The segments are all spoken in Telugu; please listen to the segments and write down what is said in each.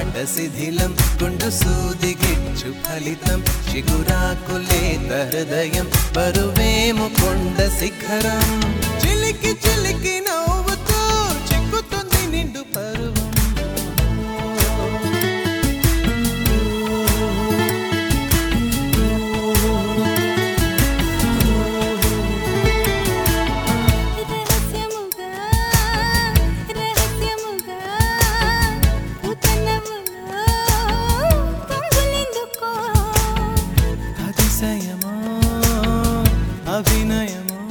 మాట శిథిలం గుండు సూది గిచ్చు ఫలితం చిగురాకులేత హృదయం బరువేము కొండ శిఖరం చిలికి చిలికి నవ్వుతూ చిక్కుతుంది నిండు పరువం రహస్యముగా రహస్యముగా ఉతనములో పొంగులెందుకో అతిశయమో అభినయమో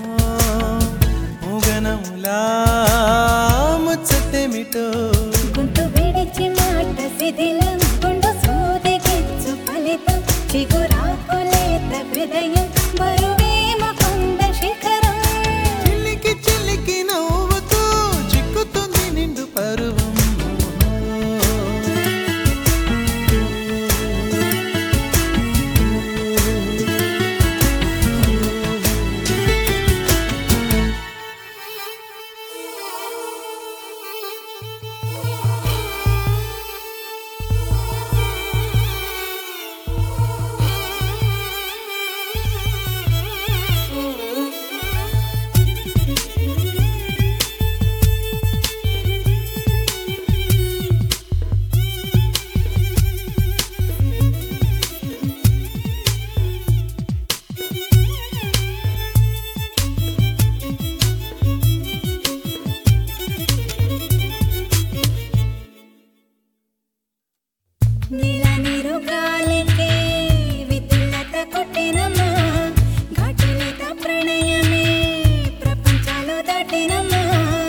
ముగనములా ముచ్చటేమిటో గుంటు విడిచి మాట శిథిలం గుండు సూది గిచ్చు ఫలితం చిగురాకులేత హృదయం బరువేమ కొండ శిఖరం చిలికి చిలికి నవ్వుతూ చిక్కుతుంది నిండు పరువం నీల నీరు గాలికే విద్యుల్లత కొట్టినమ్మా ఘాటులేత ప్రణయమే ప్రపంచాలు దాటినమ్మా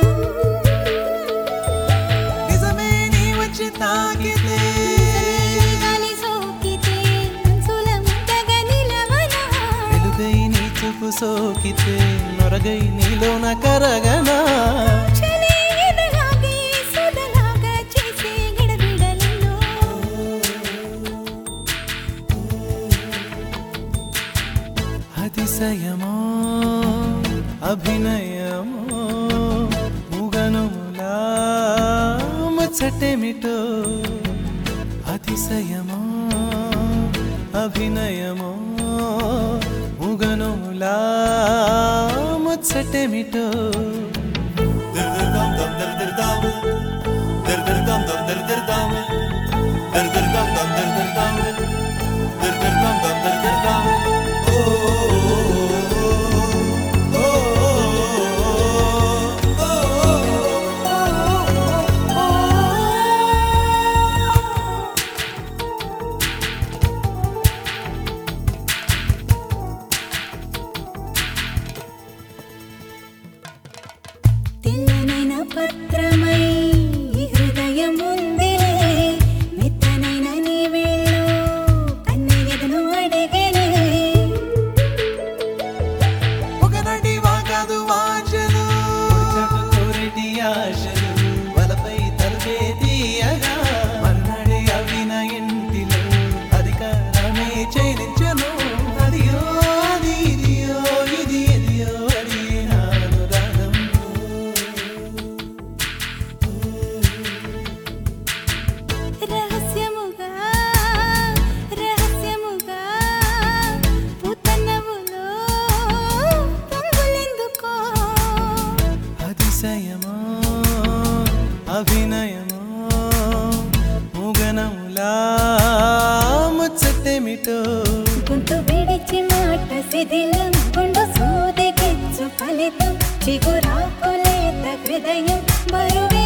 నిజమే నీ వచ్చి తాకితే గాలి సోకితే మనసుల ముద్దగా నిలవనా వెలుగై నీ చూపు సోకితే నొరగై నీలోన కరగనా చలే ఎదలాగే సుధలాగా చేసే గిడబిడలలో అతిశయమో అభినయమో ముగనుములా ముచ్చటేమిటో అతిశయమో అభినయమో ముగనుములా ముచ్చటేమిటో తెల్లనైన పత్రమై ఈ హృదయం ఉందిలే మెత్తనైన నీ వేళ్ళు కన్నయ్యదను అడిగనే ఒకనాటి వాగాదు వాంఛలు పొడిచాటు కోరేటి ఆశలు వలపై తలపే తీయగా మర్నాడే అవిన ఇంటిలో అధికారమే చేయించను అదియో అది ఇదియో ఇది ఎదియో అది నానురాగం రహస్యముగా రహస్యముగా పుతనములో పొంగులెందుకో అతిశయమో అభినయమో ముగనములా ముచ్చటేమిటో గుంటు విడిచి మాట శిథిలం గుండు సూది గిచ్చు ఫలితం చిగురాకులేత హృదయం బరువే